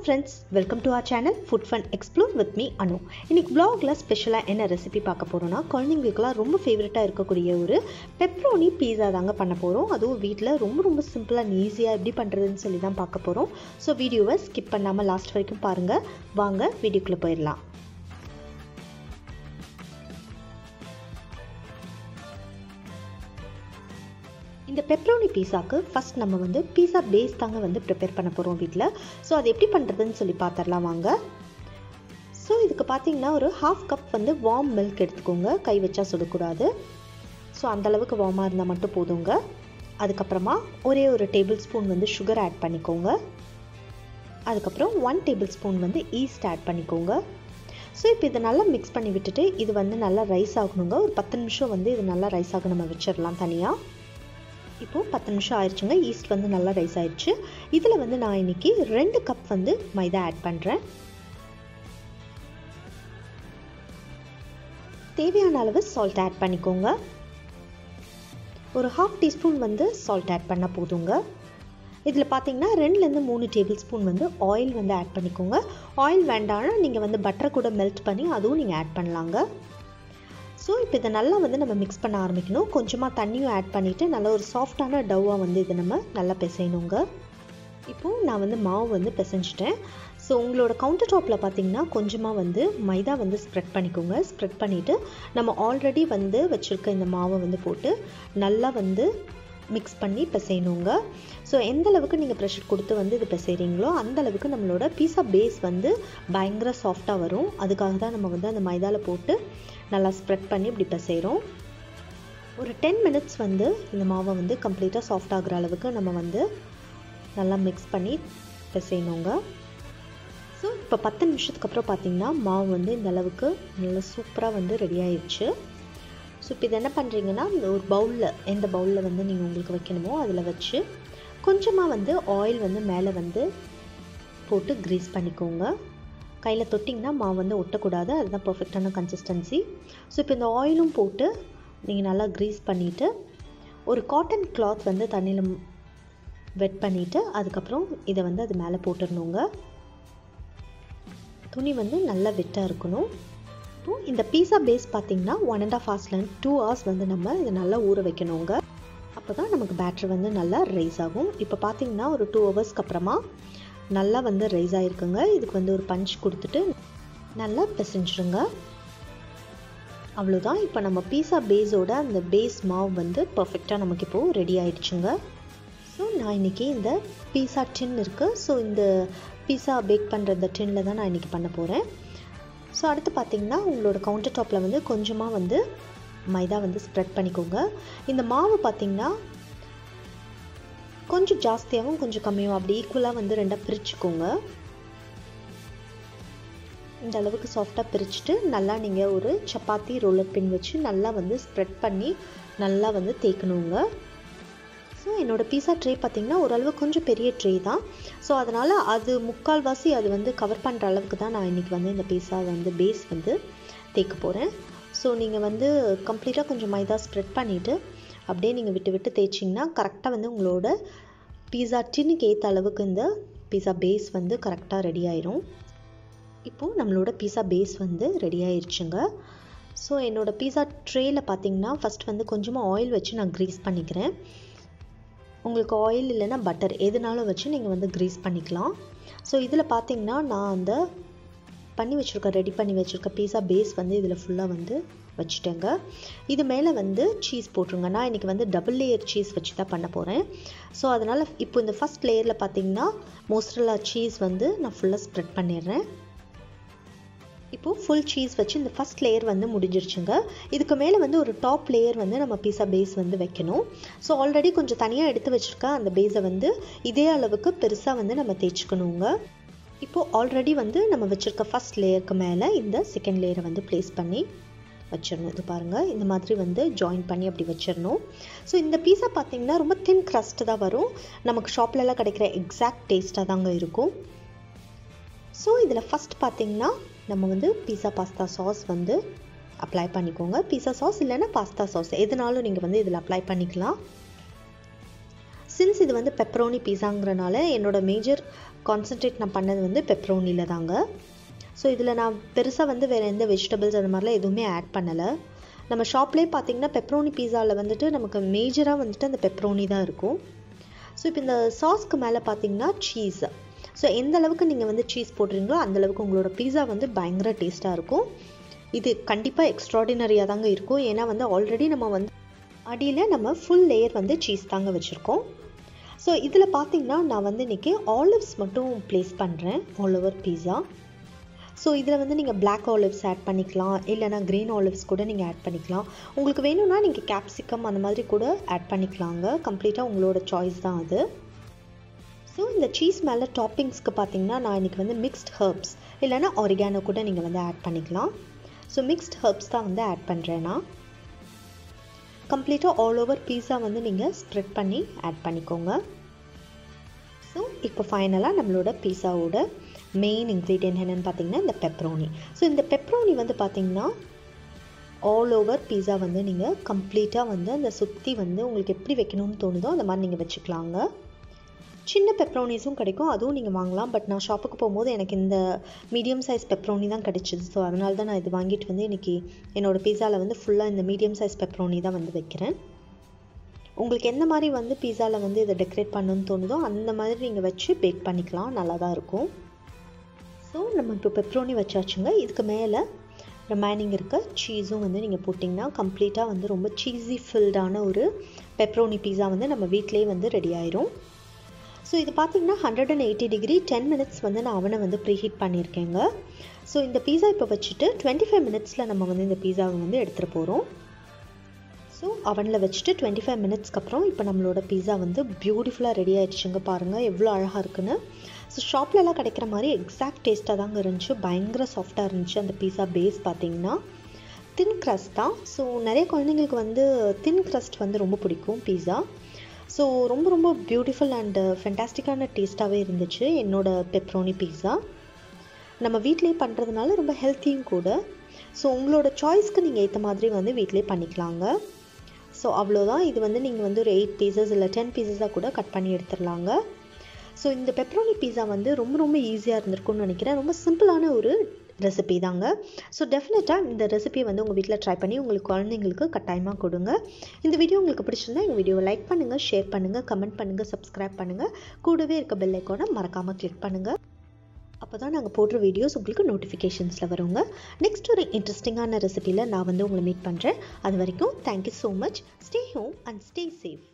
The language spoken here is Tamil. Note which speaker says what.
Speaker 1: friends welcome to our channel food fun explore with me Anu இன்னைக்கு vlogல ஸ்பெஷலாக என்ன ரெசிபி பார்க்க போகிறோன்னா குழந்தைங்களுக்குலாம் ரொம்ப ஃபேவரட்டாக இருக்கக்கூடிய ஒரு பெப்ரோனி பீஸா தாங்க பண்ண போகிறோம் அதுவும் வீட்டில் ரொம்ப ரொம்ப சிம்பிளாக அண்ட் ஈஸியாக எப்படி பண்ணுறதுன்னு சொல்லி தான் பார்க்க போகிறோம் ஸோ வீடியோவை ஸ்கிப் பண்ணாமல் லாஸ்ட் வரைக்கும் பாருங்கள் வாங்க வீடியோக்குள்ளே போயிடலாம் இந்த பெப்ரோனி பீஸாக்கு ஃபஸ்ட் நம்ம வந்து பீஸா பேஸ் தாங்க வந்து ப்ரிப்பேர் பண்ண போகிறோம் வீட்டில் ஸோ அது எப்படி பண்ணுறதுன்னு சொல்லி பார்த்துடலாம் வாங்க ஸோ இதுக்கு பார்த்தீங்கன்னா ஒரு ஹாஃப் கப் வந்து வார்ம் மில்க் எடுத்துக்கோங்க கை வச்சா சுடக்கூடாது ஸோ அந்தளவுக்கு வார்மாக இருந்தால் மட்டும் போதுங்க அதுக்கப்புறமா ஒரே ஒரு டேபிள் ஸ்பூன் வந்து சுகர் ஆட் பண்ணிக்கோங்க அதுக்கப்புறம் ஒன் டேபிள் ஸ்பூன் வந்து ஈஸ்ட் ஆட் பண்ணிக்கோங்க ஸோ இப்போ இதை நல்லா மிக்ஸ் பண்ணி விட்டுட்டு இது வந்து நல்லா ரைஸ் ஆகணுங்க ஒரு பத்து நிமிஷம் வந்து இது நல்லா ரைஸ் ஆக நம்ம வச்சிடலாம் தனியாக இப்போது பத்து நிமிஷம் ஆயிடுச்சுங்க ஈஸ்ட் வந்து நல்லா ரைஸ் ஆயிடுச்சு இதில் வந்து நான் இன்னைக்கு ரெண்டு கப் வந்து மைதா ஆட் பண்ணுறேன் தேவையான அளவு சால்ட் ஆட் பண்ணிக்கோங்க ஒரு ஹாஃப் டீஸ்பூன் வந்து சால்ட் ஆட் பண்ணால் போதுங்க இதில் பார்த்தீங்கன்னா ரெண்டுலேருந்து மூணு டேபிள் ஸ்பூன் வந்து ஆயில் வந்து ஆட் பண்ணிக்கோங்க ஆயில் வேண்டாம்னா நீங்கள் வந்து பட்டர் கூட மெல்ட் பண்ணி அதுவும் நீங்கள் ஆட் பண்ணலாங்க ஸோ இப்போ இதை நல்லா வந்து நம்ம மிக்ஸ் பண்ண ஆரம்பிக்கணும் கொஞ்சமாக தண்ணியும் ஆட் பண்ணிவிட்டு நல்லா ஒரு சாஃப்டான டவ்வாக வந்து இதை நம்ம நல்லா பிசையணுங்க இப்போது நான் வந்து மாவு வந்து பிசைஞ்சிட்டேன் ஸோ உங்களோட கவுண்டர் டாப்பில் பார்த்தீங்கன்னா கொஞ்சமாக வந்து மைதா வந்து ஸ்ப்ரெட் பண்ணிக்கோங்க ஸ்ப்ரெட் பண்ணிவிட்டு நம்ம ஆல்ரெடி வந்து வச்சுருக்க இந்த மாவை வந்து போட்டு நல்லா வந்து மிக்ஸ் பண்ணி பிசையணுங்க ஸோ எந்த அளவுக்கு நீங்கள் ப்ரெஷர் கொடுத்து வந்து இது பிசைகிறீங்களோ அந்த அளவுக்கு நம்மளோட பீஸா பேஸ் வந்து பயங்கர சாஃப்டாக வரும் அதுக்காக தான் நம்ம வந்து அந்த மைதாவில் போட்டு நல்லா ஸ்ப்ரெட் பண்ணி இப்படி பிசைகிறோம் ஒரு டென் மினிட்ஸ் வந்து இந்த மாவை வந்து கம்ப்ளீட்டாக சாஃப்ட் ஆகிற அளவுக்கு நம்ம வந்து நல்லா மிக்ஸ் பண்ணி பிசையணுங்க ஸோ இப்போ பத்து நிமிஷத்துக்கு அப்புறம் பார்த்தீங்கன்னா மாவு வந்து இந்த அளவுக்கு நல்லா சூப்பராக வந்து ரெடி ஆயிடுச்சு ஸோ இப்போ இது என்ன பண்ணுறீங்கன்னா ஒரு பவுலில் எந்த பவுலில் வந்து நீங்கள் உங்களுக்கு வைக்கணுமோ அதில் வச்சு கொஞ்சமாக வந்து ஆயில் வந்து மேலே வந்து போட்டு க்ரீஸ் பண்ணிக்கோங்க கையில் தொட்டிங்கன்னா மாவு வந்து ஒட்டக்கூடாது அதுதான் பர்ஃபெக்டான கன்சிஸ்டன்சி ஸோ இப்போ இந்த ஆயிலும் போட்டு நீங்கள் நல்லா க்ரீஸ் பண்ணிவிட்டு ஒரு காட்டன் கிளாத் வந்து தண்ணியில் வெட் பண்ணிவிட்டு அதுக்கப்புறம் இதை வந்து அது மேலே போட்டுடணுங்க துணி வந்து நல்லா வெட்டாக இருக்கணும் இப்போது இந்த பீஸா பேஸ் பார்த்திங்கன்னா ஒன் அண்ட் ஆஃப் ஹவர்ஸ்லேருந்து டூ ஹவர்ஸ் வந்து நம்ம இதை நல்லா ஊற வைக்கணுங்க அப்போ தான் நமக்கு பேட்ரு வந்து நல்லா ரைஸ் ஆகும் இப்போ பார்த்திங்கன்னா ஒரு டூ ஹவர்ஸ்க்கு அப்புறமா நல்லா வந்து ரைஸ் ஆகிருக்குங்க இதுக்கு வந்து ஒரு பஞ்ச் கொடுத்துட்டு நல்லா பிசைஞ்சிருங்க அவ்வளோதான் இப்போ நம்ம பீஸா பேஸோட அந்த பேஸ் மாவு வந்து பர்ஃபெக்டாக நமக்கு இப்போது ரெடி ஆயிடுச்சுங்க ஸோ நான் இன்றைக்கி இந்த பீஸா டின் இருக்குது ஸோ இந்த பீஸா பேக் பண்ணுற இந்த டின்னில் தான் நான் இன்றைக்கி பண்ண போகிறேன் ஸோ அடுத்து பார்த்திங்கன்னா உங்களோட கவுண்டர் டாப்பில் வந்து கொஞ்சமாக வந்து மைதா வந்து ஸ்ப்ரெட் பண்ணிக்கோங்க இந்த மாவு பார்த்திங்கன்னா கொஞ்சம் ஜாஸ்தியாகவும் கொஞ்சம் கம்மியாகவும் அப்படி ஈக்குவலாக வந்து ரெண்டாக பிரிச்சுக்கோங்க இந்த அளவுக்கு சாஃப்டாக பிரிச்சுட்டு நல்லா நீங்கள் ஒரு சப்பாத்தி ரோலர் பின் வச்சு நல்லா வந்து ஸ்ப்ரெட் பண்ணி நல்லா வந்து தேய்க்கணுங்க ஸோ என்னோடய பீஸா ட்ரே பார்த்திங்கன்னா ஓரளவு கொஞ்சம் பெரிய ட்ரே தான் ஸோ அதனால் அது முக்கால்வாசி அது வந்து கவர் பண்ணுற அளவுக்கு தான் நான் இன்றைக்கி வந்து இந்த பீஸா வந்து பேஸ் வந்து தேய்க்க போகிறேன் ஸோ நீங்கள் வந்து கம்ப்ளீட்டாக கொஞ்சம் மைதா ஸ்ப்ரெட் பண்ணிவிட்டு அப்படியே நீங்கள் விட்டு விட்டு தேய்ச்சிங்கன்னா கரெக்டாக வந்து உங்களோட பீஸா டின்னுக்கு ஏற்ற அளவுக்கு இந்த பீஸா பேஸ் வந்து கரெக்டாக ரெடி ஆயிரும் இப்போது நம்மளோட பீஸா பேஸ் வந்து ரெடி ஆயிடுச்சுங்க ஸோ என்னோடய பீஸா ட்ரேயில் பார்த்தீங்கன்னா ஃபஸ்ட் வந்து கொஞ்சமாக ஆயில் வச்சு நான் க்ரீஸ் பண்ணிக்கிறேன் உங்களுக்கு ஆயில் இல்லைன்னா பட்டர் எதுனாலும் வச்சு நீங்கள் வந்து க்ரீஸ் பண்ணிக்கலாம் ஸோ இதில் பார்த்தீங்கன்னா நான் அந்த பண்ணி வச்சுருக்க ரெடி பண்ணி வச்சுருக்க பீஸா பேஸ் வந்து இதில் ஃபுல்லாக வந்து வச்சுட்டேங்க இது மேலே வந்து சீஸ் போட்டுருங்க நான் இன்றைக்கி வந்து டபுள் லேயர் சீஸ் வச்சு தான் பண்ண போகிறேன் ஸோ அதனால் இப்போ இந்த ஃபஸ்ட் லேயரில் பார்த்தீங்கன்னா மோஸ்ட்ரலா சீஸ் வந்து நான் ஃபுல்லாக ஸ்ப்ரெட் பண்ணிடுறேன் இப்போது ஃபுல் சீஸ் வச்சு இந்த ஃபஸ்ட் லேயர் வந்து முடிஞ்சிருச்சுங்க இதுக்கு மேலே வந்து ஒரு டாப் லேயர் வந்து நம்ம பீஸா பேஸ் வந்து வைக்கணும் ஸோ ஆல்ரெடி கொஞ்சம் தனியாக எடுத்து வச்சுருக்க அந்த பேஸை வந்து இதே அளவுக்கு பெருசாக வந்து நம்ம தேய்ச்சிக்கணுங்க இப்போது ஆல்ரெடி வந்து நம்ம வச்சுருக்க ஃபஸ்ட் லேயருக்கு மேலே இந்த செகண்ட் லேயரை வந்து ப்ளேஸ் பண்ணி வச்சிடணும் இது பாருங்கள் இந்த மாதிரி வந்து ஜாயின் பண்ணி அப்படி வச்சிடணும் ஸோ இந்த பீஸா பார்த்திங்கன்னா ரொம்ப தின் க்ரஸ்ட் தான் வரும் நமக்கு ஷாப்லலாம் கிடைக்கிற எக்ஸாக்ட் டேஸ்ட்டாக தாங்க இருக்கும் ஸோ இதில் ஃபஸ்ட் பார்த்திங்கன்னா நம்ம வந்து பீஸா பாஸ்தா சாஸ் வந்து அப்ளை பண்ணிக்கோங்க பீஸா சாஸ் இல்லைன்னா பாஸ்தா சாஸ் எதுனாலும் நீங்கள் வந்து இதில் அப்ளை பண்ணிக்கலாம் சின்ஸ் இது வந்து பெப்பரோனி பீஸாங்கிறனால என்னோட மேஜர் கான்சன்ட்ரேட் நான் பண்ணது வந்து பெப்ரோனியில் தாங்க ஸோ இதில் நான் பெருசாக வந்து வேறு எந்த வெஜிடபிள்ஸ் அந்த மாதிரிலாம் எதுவுமே ஆட் பண்ணலை நம்ம ஷாப்லேயே பார்த்தீங்கன்னா பெப்ரோனி பீஸாவில் வந்துட்டு நமக்கு மேஜராக வந்துட்டு அந்த பெப்ரோனி தான் இருக்கும் ஸோ இப்போ இந்த சாஸ்க்கு மேலே பார்த்தீங்கன்னா சீஸ் ஸோ எந்த அளவுக்கு நீங்கள் வந்து சீஸ் போடுறீங்களோ அந்தளவுக்கு உங்களோட பீஸா வந்து பயங்கர டேஸ்ட்டாக இருக்கும் இது கண்டிப்பாக எக்ஸ்ட்ராடினரியாக தாங்க இருக்கும் ஏன்னா வந்து ஆல்ரெடி நம்ம வந்து அடியில் நம்ம ஃபுல் லேயர் வந்து சீஸ் தாங்க வச்சுருக்கோம் ஸோ இதில் பார்த்தீங்கன்னா நான் வந்து இன்றைக்கி ஆலிவ்ஸ் மட்டும் ப்ளேஸ் பண்ணுறேன் ஆல் ஓவர் பீஸா ஸோ இதில் வந்து நீங்கள் பிளாக் ஆலிவ்ஸ் ஆட் பண்ணிக்கலாம் இல்லைனா க்ரீன் ஆலிவ்ஸ் கூட நீங்கள் ஆட் பண்ணிக்கலாம் உங்களுக்கு வேணும்னா நீங்கள் கேப்சிகம் அந்த மாதிரி கூட ஆட் பண்ணிக்கலாங்க கம்ப்ளீட்டாக உங்களோட சாய்ஸ் தான் அது ஸோ இந்த சீஸ் மேலே டாப்பிங்ஸ்க்கு பார்த்தீங்கன்னா நான் இன்றைக்கி வந்து மிக்ஸ்ட் ஹர்ப்ஸ் இல்லைனா ஆரிகானோ கூட நீங்கள் வந்து ஆட் பண்ணிக்கலாம் ஸோ மிக்ஸ்ட் ஹர்ப்ஸ் தான் வந்து ஆட் பண்ணுறேன் நான் கம்ப்ளீட்டாக ஆல் ஓவர் பீஸா வந்து நீங்கள் ஸ்ப்ரெட் பண்ணி ஆட் பண்ணிக்கோங்க ஸோ இப்போ ஃபைனலாக நம்மளோட பீஸாவோட மெயின் இன்க்ரீடியன்ட் என்னென்னு பார்த்தீங்கன்னா இந்த பெப்ரோனி ஸோ இந்த பெப்ரோனி வந்து பார்த்திங்கன்னா ஆல் ஓவர் பீஸா வந்து நீங்கள் கம்ப்ளீட்டாக வந்து அந்த சுற்றி வந்து உங்களுக்கு எப்படி வைக்கணும்னு தோணுதோ அந்த மாதிரி நீங்கள் வச்சுக்கலாங்க சின்ன பெப்ரோனிஸும் கிடைக்கும் அதுவும் நீங்கள் வாங்கலாம் பட் நான் ஷாப்புக்கு போகும்போது எனக்கு இந்த மீடியம் சைஸ் பெப்ரோனி தான் கிடைச்சிது ஸோ அதனால தான் நான் இது வாங்கிட்டு வந்து இன்றைக்கி என்னோடய பீஸாவில் வந்து ஃபுல்லாக இந்த மீடியம் சைஸ் பெப்ரோனி தான் வந்து வைக்கிறேன் உங்களுக்கு எந்த மாதிரி வந்து பீஸாவில் வந்து இதை டெக்கரேட் பண்ணணும்னு தோணுதோ அந்த மாதிரி நீங்கள் வச்சு பேக் பண்ணிக்கலாம் நல்லா தான் இருக்கும் ஸோ நம்ம இப்போ பெப்ரோனி வச்சாச்சுங்க இதுக்கு மேலே ரிமைனிங் இருக்க சீஸும் வந்து நீங்கள் போட்டிங்கன்னா கம்ப்ளீட்டாக வந்து ரொம்ப சீஸி ஃபில்டான ஒரு பெப்ரோனி பீஸா வந்து நம்ம வீட்டிலேயே வந்து ரெடி ஆயிரும் ஸோ இது பார்த்திங்கன்னா hundred and eighty degree ten minutes வந்து நான் அவனை வந்து ப்ரீஹீட் பண்ணியிருக்கேங்க ஸோ இந்த பீஸா இப்போ வச்சுட்டு டுவெண்ட்டி ஃபைவ் மினிட்ஸில் நம்ம வந்து இந்த பீஸாவை வந்து எடுத்துகிட்டு போகிறோம் ஸோ அவனில் வச்சுட்டு டுவெண்ட்டி ஃபைவ் மினிட்ஸ்க்கு அப்புறம் இப்போ நம்மளோட பீஸா வந்து பியூட்டிஃபுல்லாக ரெடி ஆகிடுச்சுங்க பாருங்கள் எவ்வளோ அழகாக இருக்குன்னு ஸோ ஷாப்லலாம் கிடைக்கிற மாதிரி எக்ஸாக்ட் டேஸ்ட்டாக தாங்க இருந்துச்சு பயங்கர சாஃப்டாக இருந்துச்சு அந்த பீஸா பேஸ் பார்த்திங்கன்னா தின் க்ரஸ்ட் தான் ஸோ நிறைய குழந்தைங்களுக்கு வந்து தின் க்ரஸ்ட் வந்து ரொம்ப பிடிக்கும் பீஸா ஸோ ரொம்ப ரொம்ப பியூட்டிஃபுல் அண்டு ஃபென்டாஸ்டிக்கான டேஸ்ட்டாகவே இருந்துச்சு என்னோடய பெப்ரோனி பீஸா நம்ம வீட்டிலே பண்ணுறதுனால ரொம்ப ஹெல்த்தியும் கூட ஸோ உங்களோட சாய்ஸ்க்கு நீங்கள் ஏற்ற மாதிரி வந்து வீட்டிலே பண்ணிக்கலாங்க ஸோ அவ்வளோதான் இது வந்து நீங்கள் வந்து ஒரு எயிட் பீசஸ் இல்லை டென் பீசஸாக கூட கட் பண்ணி எடுத்துடலாங்க ஸோ இந்த பெப்ரோனி பீஸா வந்து ரொம்ப ரொம்ப ஈஸியாக இருந்திருக்கும்னு நினைக்கிறேன் ரொம்ப சிம்பிளான ஒரு ரெசிபி தாங்க ஸோ டெஃபினட்டாக இந்த ரெசிபியை வந்து உங்கள் வீட்டில் ட்ரை பண்ணி உங்களுக்கு குழந்தைங்களுக்கு கட்டாயமாக கொடுங்க இந்த வீடியோ உங்களுக்கு பிடிச்சிருந்தா எங்கள் வீடியோவை லைக் பண்ணுங்கள் ஷேர் பண்ணுங்கள் கமெண்ட் பண்ணுங்கள் சப்ஸ்கிரைப் பண்ணுங்கள் கூடவே இருக்க பெல் ஐக்கானை மறக்காமல் கிளிக் பண்ணுங்கள் அப்போ தான் நாங்கள் போடுற வீடியோஸ் உங்களுக்கு நோட்டிஃபிகேஷன்ஸில் வருங்க நெக்ஸ்ட் ஒரு இன்ட்ரெஸ்டிங்கான ரெசிபியில் நான் வந்து உங்களை மீட் பண்ணுறேன் அது வரைக்கும் thank you so much stay home and stay safe